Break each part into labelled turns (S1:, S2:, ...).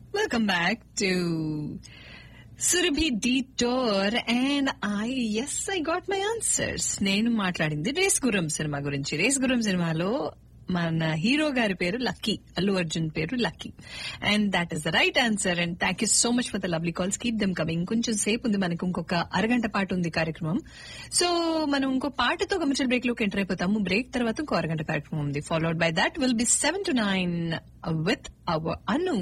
S1: Welcome back to Surabhi Detour and I, yes, I got my answers. నేను మాట్లాడింది రేస్ గురం సినిమా గురించి రేస్ గురం సినిమాలో మన హీరో గారి పేరు లక్కీ అల్లు అర్జున్ పేరు lucky and that is the right answer and thank you so much for the lovely calls keep them coming కొంచెం సేపు ఉంది మనకు ఇంకొక అరగంట పాటు ఉంది కార్యక్రమం సో మనం ఇంకో పాటతో కమర్షియల్ బ్రేక్ లోకి ఎంటర్ అయిపోతాము బ్రేక్ తర్వాత ఇంకో అరగంట కార్యక్రమం ఉంది followed by that will be seven to nine with our Anu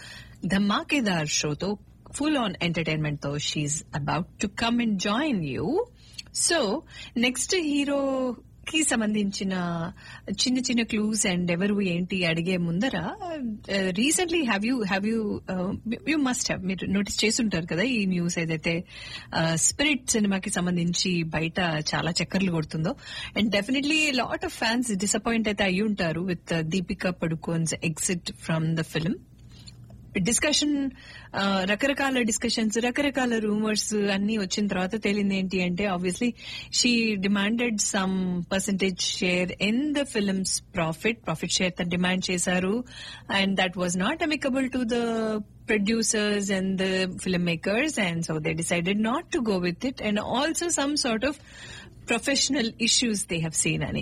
S1: Dhamakedar షోతో ఫుల్ ఆన్ ఎంటర్టైన్మెంట్ తో she's about to come and join you so next hero కి సంబంధించిన చిన్న చిన్న క్లూస్ అండ్ ఎవరు ఏంటి అడిగే ముందర recently have you have you you must have మీరు నోటీస్ చేస్తుంటారు కదా ఈ న్యూస్ ఏదైతే స్పిరిట్ సినిమాకి సంబంధించి బయట చాలా చక్కర్లు కొడుతుందో and definitely lot of fans disappoint అయితే అయి ఉంటారు with Deepika Padukone's exit from the film discussion రకరకాల డిస్కషన్స్ రకరకాల రూమర్స్ అన్ని వచ్చిన తర్వాత తేలింది ఏంటి అంటే obviously she demanded some percentage share in the film's profit profit share తను డిమాండ్ చేశారు and that was not amicable to the producers and the filmmakers and so they decided not to go with it and also some sort of professional issues they have seen అని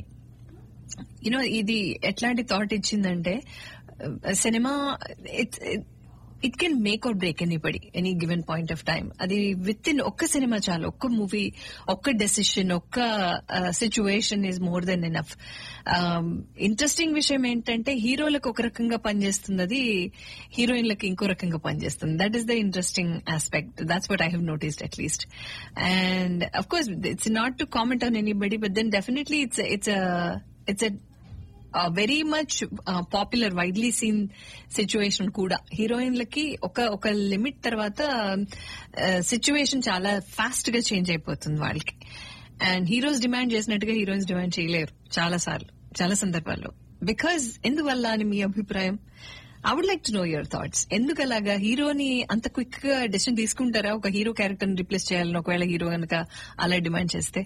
S1: you know ఇది ఎట్లాంటి thought ఇచ్చిందంటే సినిమా it's it can make out break anybody any given point of time అది with in ఒక్క సినిమా చాలు ఒక్క మూవీ ఒక్క డెసిషన్ ఒక్క situation is more than enough interesting విషయం ఏంటంటే హీరోలకు ఒక రకంగా పనిచేస్తుంది హీరోయిన్లకు ఇంకో రకంగా పనిచేస్తుంది that is the interesting aspect that's what I have noticed at least and of course it's not to comment on anybody but then definitely it's it's it's very much popular widely seen situation కూడా హీరోయిన్లకి ఒక ఒక limit తర్వాత situation చాలా fast గా change అయిపోతుంది వాళ్ళకి and heroes demand చేసినట్టుగా హీరోయిన్స్ డిమాండ్ చేయలేరు చాలా సార్లు చాలా సందర్భాల్లో బికాజ్ ఎందువల్ల అని మీ అభిప్రాయం I would like to know your thoughts ఎందుకు అలాగా హీరోని అంత క్విక్ గా డెసిషన్ తీసుకుంటారా ఒక హీరో క్యారెక్టర్ ని రిప్లేస్ చేయాలని ఒకవేళ హీరో కనుక అలా డిమాండ్ చేస్తే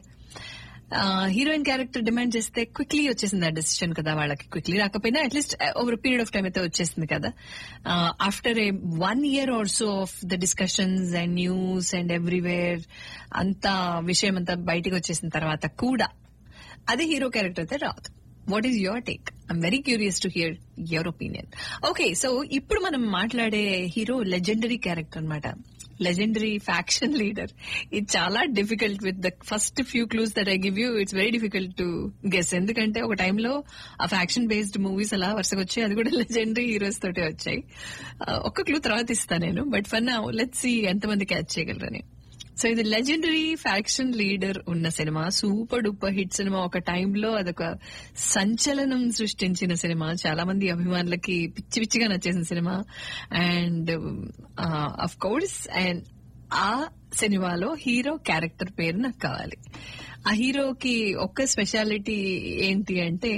S1: హీరోయిన్ క్యారెక్టర్ డిమాండ్ చేస్తే క్విక్లీ వచ్చేసింది ఆ డెసిషన్ కదా వాళ్ళకి క్విక్లీ రాకపోయినా at least over period of time అయితే వచ్చేసింది కదా after a one year also of the discussions and news and everywhere అంతా విషయం అంతా బయటకు వచ్చేసిన తర్వాత కూడా అదే హీరో క్యారెక్టర్ అయితే రాదు what is your take I'm very curious to hear your opinion okay so ఇప్పుడు మనం మాట్లాడే హీరో లెజెండరీ క్యారెక్టర్ అనమాట లెజెండరీ ఫ్యాక్షన్ లీడర్ ఇది చాలా difficult with the first few clues that I give you it's very difficult to guess ఎందుకంటే ఒక టైంలో ఆ ఫ్యాక్షన్ బేస్డ్ మూవీస్ అలా వరుసగా వచ్చాయి అది కూడా లెజెండరీ హీరోస్ తోటే వచ్చాయి ఒక్క క్లూ తర్వాత ఇస్తాను నేను but for now let see ఎంతమంది క్యాచ్ చేయగలరని సో ఇది లెజెండరీ ఫ్యాక్షన్ లీడర్ ఉన్న సినిమా సూపర్ డూపర్ హిట్ సినిమా ఒక టైంలో అదొక సంచలనం సృష్టించిన సినిమా చాలా మంది అభిమానులకి పిచ్చి పిచ్చిగా నచ్చేసిన సినిమా అండ్ అఫ్ కోర్స్ అండ్ ఆ సినిమాలో హీరో క్యారెక్టర్ పేరు నాకు కావాలి ఆ హీరోకి ఒక్క స్పెషాలిటీ ఏంటి అంటే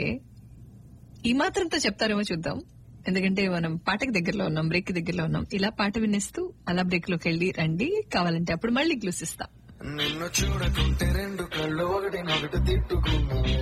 S1: ఈ మాత్రంతో చెప్తారేమో చూద్దాం ఎందుకంటే మనం పాటకి దగ్గరలో ఉన్నాం బ్రేక్ దగ్గరలో ఉన్నాం ఇలా పాట వినేస్తూ అలా బ్రేక్ లోకి వెళ్ళి రండి కావాలంటే అప్పుడు మళ్ళీ క్లూస్ ఇస్తాం
S2: నిన్ను చూడకుంటే రెండు కళ్ళు ఒకటి నొకటి తిట్టుకున్నాయి